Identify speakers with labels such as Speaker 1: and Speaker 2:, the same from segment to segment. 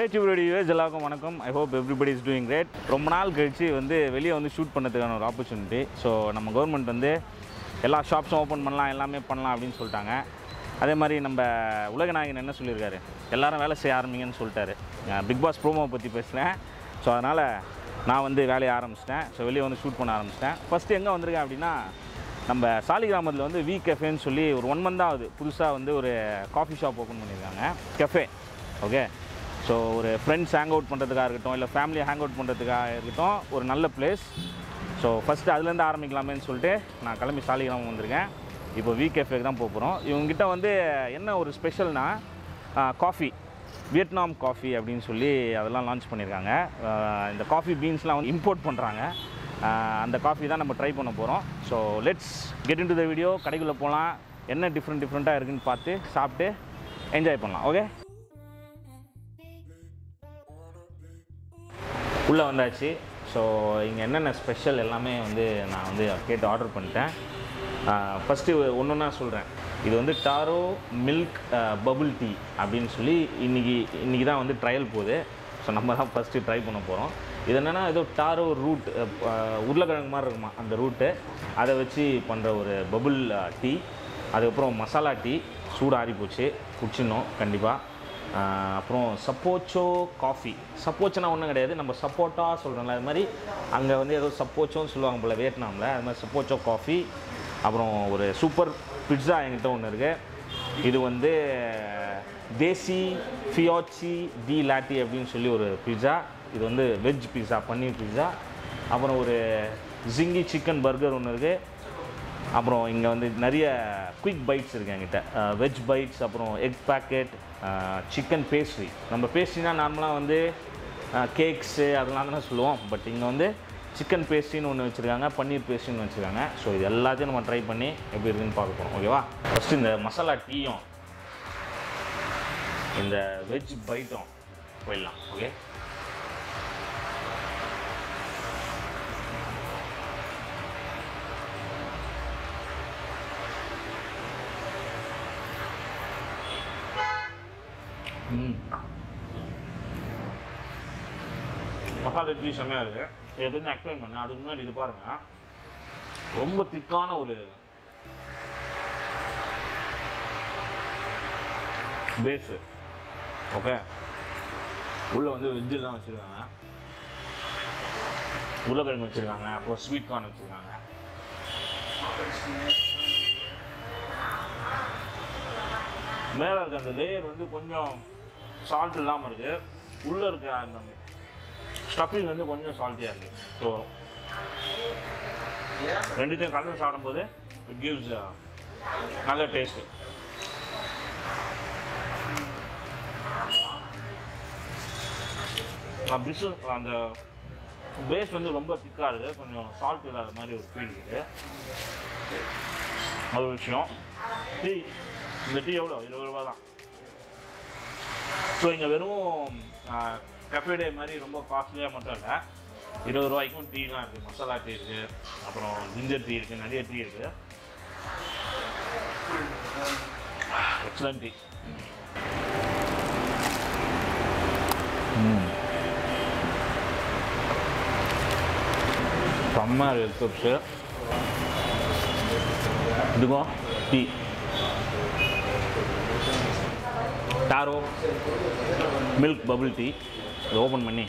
Speaker 1: hatch யூடி யூஎஸ் எல்லாருக்கும் வணக்கம் I hope everybody is doing great ரொம்ப நாள் கழிச்சு வந்து வெளியே வந்து ஷூட் பண்ணதுக்கான ஒரு ஆப்பர்ச்சுனிட்டி ஸோ நம்ம கவர்மெண்ட் வந்து எல்லா ஷாப்ஸும் ஓப்பன் பண்ணலாம் எல்லாமே பண்ணலாம் அப்படின்னு சொல்லிட்டாங்க அதே மாதிரி நம்ம உலகநாயகன் என்ன சொல்லியிருக்காரு எல்லாரும் வேலை செய்ய ஆரம்பிங்கன்னு சொல்லிட்டாரு பிக் பாஸ் ப்ரோமோவை பற்றி பேசுகிறேன் ஸோ அதனால் நான் வந்து வேலையை ஆரம்பிச்சிட்டேன் ஸோ வெளியே வந்து ஷூட் பண்ண ஆரம்பிச்சிட்டேன் ஃபஸ்ட்டு எங்கே வந்திருக்கேன் அப்படின்னா நம்ம சாலிகிராமத்தில் வந்து வி கெஃபேன்னு சொல்லி ஒரு ஒன் மந்த் ஆகுது புதுசாக வந்து ஒரு காஃபி ஷாப் ஓப்பன் பண்ணியிருக்காங்க கெஃபே ஓகே ஸோ ஒரு ஃப்ரெண்ட்ஸ் ஹேங் அவுட் பண்ணுறதுக்காக இருக்கட்டும் இல்லை ஃபேமிலி ஹேங் அவுட் பண்ணுறதுக்காக இருக்கட்டும் ஒரு நல்ல பிளேஸ் ஸோ ஃபஸ்ட்டு அதுலேருந்து ஆரம்பிக்கலாமேன்னு சொல்லிட்டு நான் கிளம்பி சாலிகிராமம் வந்திருக்கேன் இப்போ வி கெஃபேக்கு தான் போக போகிறோம் இவங்ககிட்ட வந்து என்ன ஒரு ஸ்பெஷல்னா காஃபி வியட்நாம் காஃபி அப்படின்னு சொல்லி அதெல்லாம் லான்ச் பண்ணியிருக்காங்க ஆஹ் இந்த காஃபி பீன்ஸ்லாம் வந்து இம்போர்ட் பண்ணுறாங்க அந்த காஃபி தான் நம்ம ட்ரை பண்ண போகிறோம் so let's get into the video கடைக்குள்ளே போகலாம் என்ன டிஃப்ரெண்ட் டிஃப்ரெண்ட்டாக இருக்குன்னு பார்த்து சாப்பிட்டு என்ஜாய் பண்ணலாம் ஓகே உள்ளே வந்தாச்சு ஸோ இங்கே என்னென்ன ஸ்பெஷல் எல்லாமே வந்து நான் வந்து கேட்டு ஆர்டர் பண்ணிட்டேன் ஃபஸ்ட்டு ஒன்று ஒன்றா சொல்கிறேன் இது வந்து டாரோ மில்க் பபுள் டீ அப்படின்னு சொல்லி இன்றைக்கி இன்றைக்கி தான் வந்து ட்ரையல் போகுது ஸோ நம்ம தான் ஃபஸ்ட்டு ட்ரை பண்ண போகிறோம் இது என்னென்னா ஏதோ டாரோ ரூட் உருளைக்கிழங்கு மாதிரி இருக்குமா அந்த ரூட்டு அதை வச்சு பண்ணுற ஒரு பபுள் டீ அதுக்கப்புறம் மசாலா டீ சூடு ஆறி போச்சு குடிச்சிடணும் கண்டிப்பாக ஆஹ் அப்புறம் சப்போச்சோ காஃபி சப்போச்சோனா ஒன்றும் கிடையாது நம்ம சப்போட்டா சொல்கிறோம்ல அது மாதிரி அங்கே வந்து ஏதோ சப்போச்சோன்னு சொல்லுவாங்க போல் வியட்நாமில் அது மாதிரி சப்போச்சோ காஃபி அப்புறம் ஒரு சூப்பர் பிட்ஸா என்கிட்ட ஒன்று இருக்குது இது வந்து தேசி ஃபியாச்சி டி லாட்டி அப்படின்னு சொல்லி ஒரு பிட்ஸா இது வந்து வெஜ் பிட்ஸா பன்னீர் பிட்ஸா அப்புறம் ஒரு ஜிங்கி சிக்கன் பர்கர் ஒன்று இருக்குது அப்புறம் இங்கே வந்து நிறைய குயிக் பைட்ஸ் இருக்கு என்கிட்ட வெஜ் பைட்ஸ் அப்புறம் எக் பேக்கெட் சிக்கன் பேஸ்ட்ரி நம்ம பேஸ்ட்ரினா நார்மலாக வந்து கேக்ஸு அதெல்லாம் தானே சொல்லுவோம் பட் இங்கே வந்து சிக்கன் பேஸ்ட்ரின்னு ஒன்று வச்சுருக்காங்க பன்னீர் பேஸ்ட்ரின்னு வச்சுருக்காங்க ஸோ இது எல்லாத்தையும் நம்ம ட்ரை பண்ணி எப்படி இருக்குன்னு பார்க்க போகிறோம் ஓகேவா ஃபஸ்ட்டு இந்த மசாலா டீயும் இந்த வெஜ் பைட்டும் போயிடலாம் ஓகே ம் மசாலா இட்லி செம்மையாக இருக்குது இது வந்து எக்ஸ்பிளைன் பண்ணேன் அதுக்கு முன்னாடி இது பாருங்க ரொம்ப திக்கான ஒரு பேஸு ஓகே உள்ளே வந்து வெஜ்ஜு தான் வச்சுருக்காங்க உருளைக்கிழங்கு வச்சுருக்காங்க அப்புறம் ஸ்வீட் கார்ன் வச்சுருக்காங்க மேலே இருக்க அந்த லேயர் வந்து கொஞ்சம் சால்ட் இல்லாமல் இருக்குது உள்ளே இருக்க அந்த ஸ்டஃபிங் வந்து கொஞ்சம் சால்ட்டியாக இருக்குது ஸோ ரெண்டுத்தையும் கலந்து சாப்பிடும்போது இட் கிவ்ஸ் நல்ல டேஸ்ட்டு பிசு அந்த பேஸ் வந்து ரொம்ப திக்காக இருக்குது கொஞ்சம் சால்ட் இல்லாத மாதிரி ஒரு ஃபீல் இருக்குது அது ஒரு விஷயம் டீ இந்த டீ எவ்வளோ இருபது ரூபா தான் ஸோ இங்கே வெறும் கஃபே டே மாதிரி ரொம்ப காஸ்ட்லியாக மட்டும் இல்லை இருபது ரூபாய்க்கும் டீலாம் இருக்குது மசாலா டீ இருக்குது அப்புறம் ஜிஞ்சர் டீ இருக்குது நிறைய டீ இருக்குது எக்ஸலண்ட் டீ செம்ம இருக்குது இதுக்கும் tea taro milk bubble tea இதை ஓப்பன் பண்ணி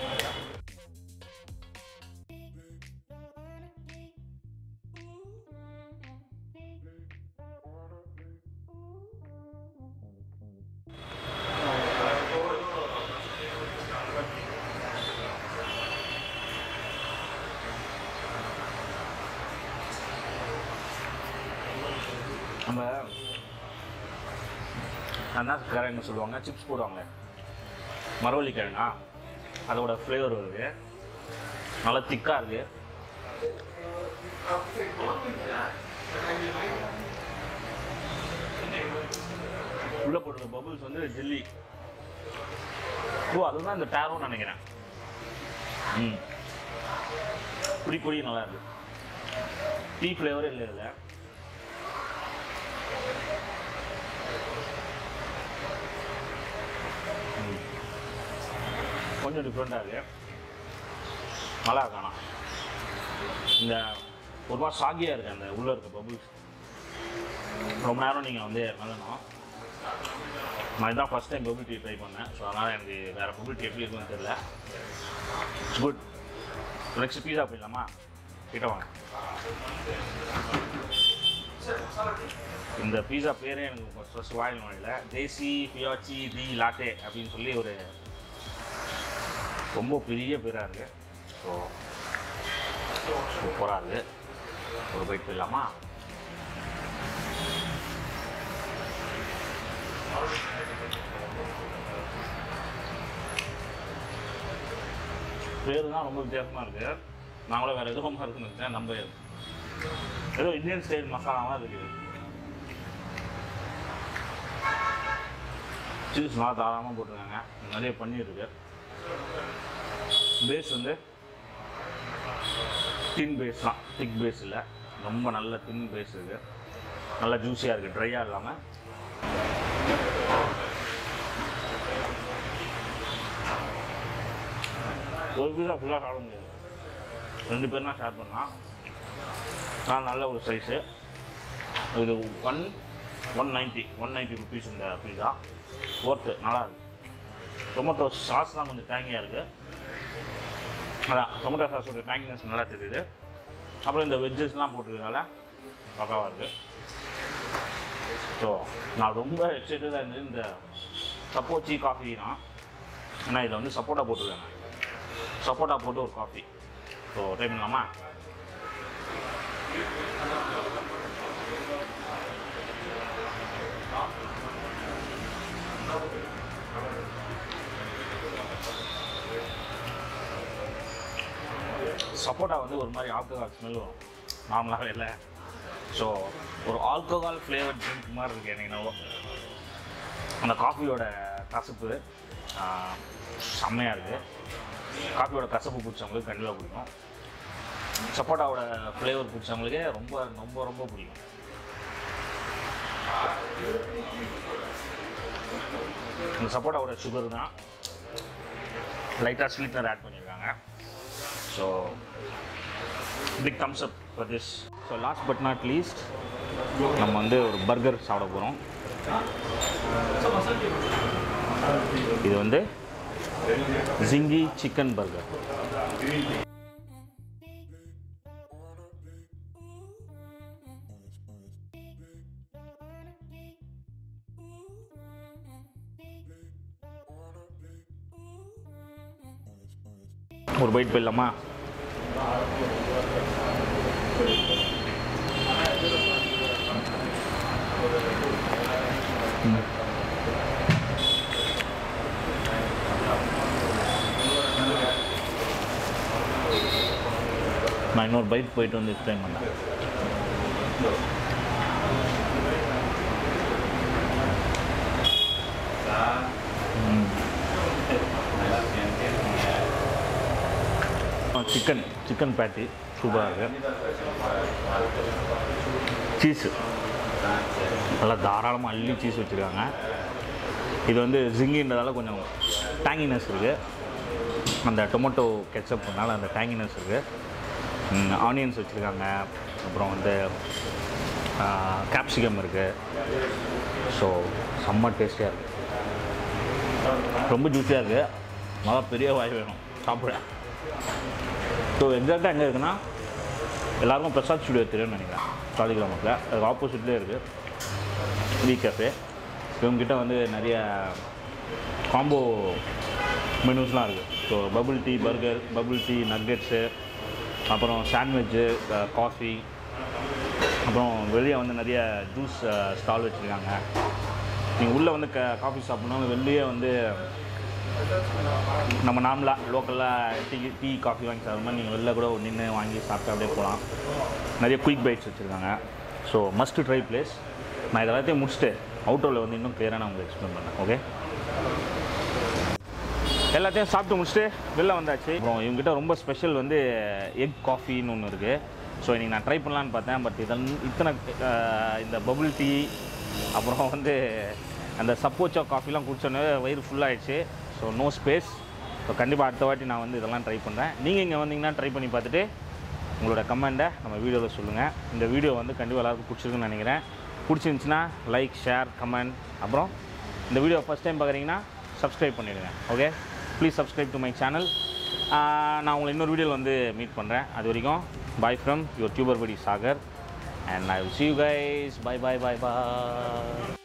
Speaker 1: நம்ம அண்ணா கிழங்கு சொல்லுவாங்க சிப்ஸ் போடுவாங்க மரவள்ளி கிழங்கா அதோட ஃப்ளேவர் வருது நல்லா திக்காக இருக்கு உள்ள போடுற பபுள்ஸ் வந்து ஜெல்லி ஓ அதுதான் இந்த டேரோன்னு நினைக்கிறேன் ம் புடி பொடி நல்லா இருக்கு டீ ஃப்ளேவரே இல்லை இதில் கொஞ்சம் டிஃப்ரெண்ட்டாக இருக்குது நல்லா இருக்கானா இந்த ஒரு மாதிரி சாகியாக இருக்குது அந்த உள்ளே இருக்க பபுள்ஸ் ரொம்ப நேரம் நீங்கள் வந்து பண்ணணும் நான் இதான் first time bubble tea try பண்ணேன் ஸோ அதனால் எனக்கு வேறு பபுள் டீ எப்படி இருக்குன்னு தெரியல இட்ஸ் குட் நெக்ஸ்ட் பீஸா போயிடலாமா கிட்ட வாங்க இந்த பீஸா பேரே எனக்கு ஃபஸ்ட் ஃபஸ்ட் வாயில் நுழையில தேசி பியாச்சி டி லாட்டே அப்படின்னு சொல்லி ஒரு ரொம்ப பெரிய பேராக இருக்குது ஸோ சூப்பராக இருக்குது ஒரு பைட் போயிடலாமா பேர் தான் ரொம்ப வித்தியாசமாக இருக்குது நான் கூட வேறு எதுவும் இருக்குன்னு நினச்சேன் நம்ம ஏதோ இந்தியன் ஸ்டைல் மசாலாலாம் இருக்குது சீஸ் நல்லா தாராளமாக போட்டிருக்காங்க நிறைய பன்னீர் இருக்கு பேஸ் வந்து தின் பேஸ் தான் திக் பேஸ் இல்லை ரொம்ப நல்ல தின் பேஸ் இருக்குது நல்லா ஜூஸியாக இருக்குது ட்ரையாக இல்லாமல் ஒரு பீஸா ஃபுல்லாக சாப்பிட முடியாது ரெண்டு பேர்னா ஷேர் பண்ணலாம் நான் நல்ல ஒரு சைஸு இது one one ninety one ninety rupees இந்த பீஸா ஒர்த்து நல்லா இருக்கு டொமேட்டோ சாஸ் தான் கொஞ்சம் டேங்கியாக இருக்குது அதான் டொமேட்டோ சாஸோட டேங்கினஸ் நல்லா தெரியுது அப்புறம் இந்த வெஜ்ஜஸ்லாம் போட்டிருக்கனால பக்காவாக இருக்குது ஸோ நான் ரொம்ப எக்ஸைட்டடாக இருந்தது இந்த சப்போச்சி காஃபி தான் ஏன்னா இதில் வந்து சப்போட்டா போட்டிருக்காங்க சப்போட்டா போட்டு ஒரு காஃபி ஸோ ட்ரை பண்ணலாமா சப்போட்டா வந்து ஒரு மாதிரி ஆல்கஹால் ஸ்மெல் வரும் நார்மலாகவே இல்லை ஸோ ஒரு ஆல்கஹால் ஃப்ளேவர் ட்ரிங்க் மாதிரி இருக்குது எனக்கு என்னவோ அந்த காஃபியோட கசப்பு ஆஹ், செம்மையாக இருக்குது காஃபியோட கசப்பு பிடிச்சவங்களுக்கு கண்டிப்பாக பிடிக்கும் சப்போட்டாவோட ஃப்ளேவர் பிடிச்சவங்களுக்கே ரொம்ப ரொம்ப ரொம்ப பிடிக்கும் இந்த சப்போட்டாவோட சுகர் தான் லைட்டாக ஸ்வீட்னர் ஆட் பண்ணியிருக்காங்க so big thumbs up for this so last but not least நம்ம வந்து ஒரு பர்கர் சாப்பிட போகிறோம் இது வந்து ஜிங்கி சிக்கன் பர்கர் ஒரு பைட் போயிடலாமா நான் இன்னொரு பைட் போயிட்டு வந்து எக்ஸ்பிளைன் பண்ணேன் சிக்கன் சிக்கன் பேட்டி சூப்பராக இருக்கு சீஸு நல்லா தாராளமாக அள்ளி சீஸ் வச்சுருக்காங்க இது வந்து ஜிங்கின்றதால கொஞ்சம் டேங்கினஸ் இருக்குது அந்த டொமேட்டோ கெச்சப்னால அந்த டேங்கினஸ் இருக்குது ஆனியன்ஸ் வச்சுருக்காங்க அப்புறம் வந்து கேப்சிகம் இருக்குது ஸோ செம்ம டேஸ்டியாக இருக்குது ரொம்ப ஜூஸியாக இருக்குது நல்லா பெரிய வாய் வேணும் சாப்பிட ஸோ எக்ஸாக்டாக எங்கே இருக்குன்னா எல்லாருக்கும் பிரசாத் ஸ்டுடியோ தெரியும்னு நினைக்கிறேன் சாலிகிராமத்தில் அதுக்கு ஆப்போசிட்லேயே இருக்குது வீ கேஃபே இவங்ககிட்ட வந்து நிறைய காம்போ மெனூஸ்லாம் இருக்குது so bubble tea burger bubble tea nuggets அப்புறம் சாண்ட்விட்சு காஃபி அப்புறம் வெளியே வந்து நிறைய ஜூஸ் ஸ்டால் வச்சுருக்காங்க நீங்கள் உள்ளே வந்து க காஃபி சாப்பிட்ணும் வெளியே வந்து நம்ம நார்மலாக லோக்கலாக டீ டீ காஃபி வாங்கி சாப்பிட்ற மாதிரி நீங்கள் வெளில கூட நின்று வாங்கி சாப்பிட்டு அப்படியே போகலாம் நிறைய குயிக் பைட்ஸ் வச்சுருக்காங்க ஸோ மஸ்ட் ட்ரை பிளேஸ் நான் இது எல்லாத்தையும் முடிச்சுட்டு அவுட்டோரில் வந்து இன்னும் கிளியராக நான் உங்களுக்கு எக்ஸ்பிளைன் பண்ணேன் ஓகே எல்லாத்தையும் சாப்பிட்டு முடிச்சுட்டு வெளில வந்தாச்சு அப்புறம் இவங்ககிட்ட ரொம்ப ஸ்பெஷல் வந்து எக் காஃபின்னு ஒன்று இருக்குது ஸோ இன்றைக்கி நான் ட்ரை பண்ணலான்னு பார்த்தேன் பட் இதன் இத்தனை அஹ், இந்த பபுள் டீ அப்புறம் வந்து அந்த சப்போச்சா காஃபிலாம் குடிச்சோன்னே வயிறு ஃபுல்லாகிடுச்சு ஸோ நோ ஸ்பேஸ் ஸோ கண்டிப்பாக அடுத்த வாட்டி நான் வந்து இதெல்லாம் ட்ரை பண்ணுறேன் நீங்கள் இங்கே வந்தீங்கன்னா ட்ரை பண்ணி பார்த்துட்டு உங்களோட கமெண்ட்டை நம்ம வீடியோவில் சொல்லுங்கள் இந்த வீடியோ வந்து கண்டிப்பாக எல்லாருக்கும் பிடிச்சிருக்குன்னு நினைக்கிறேன் பிடிச்சிருந்துச்சின்னா லைக் ஷேர் கமெண்ட் அப்புறம் இந்த வீடியோ ஃபஸ்ட் டைம் பார்க்குறீங்கன்னா சப்ஸ்கிரைப் பண்ணிவிடுங்க okay please subscribe to my channel நான் உங்களை இன்னொரு வீடியோவில் வந்து மீட் பண்ணுறேன் அது வரைக்கும் bye from your tuber Padi Sagar and I will see you guys bye bye bye bye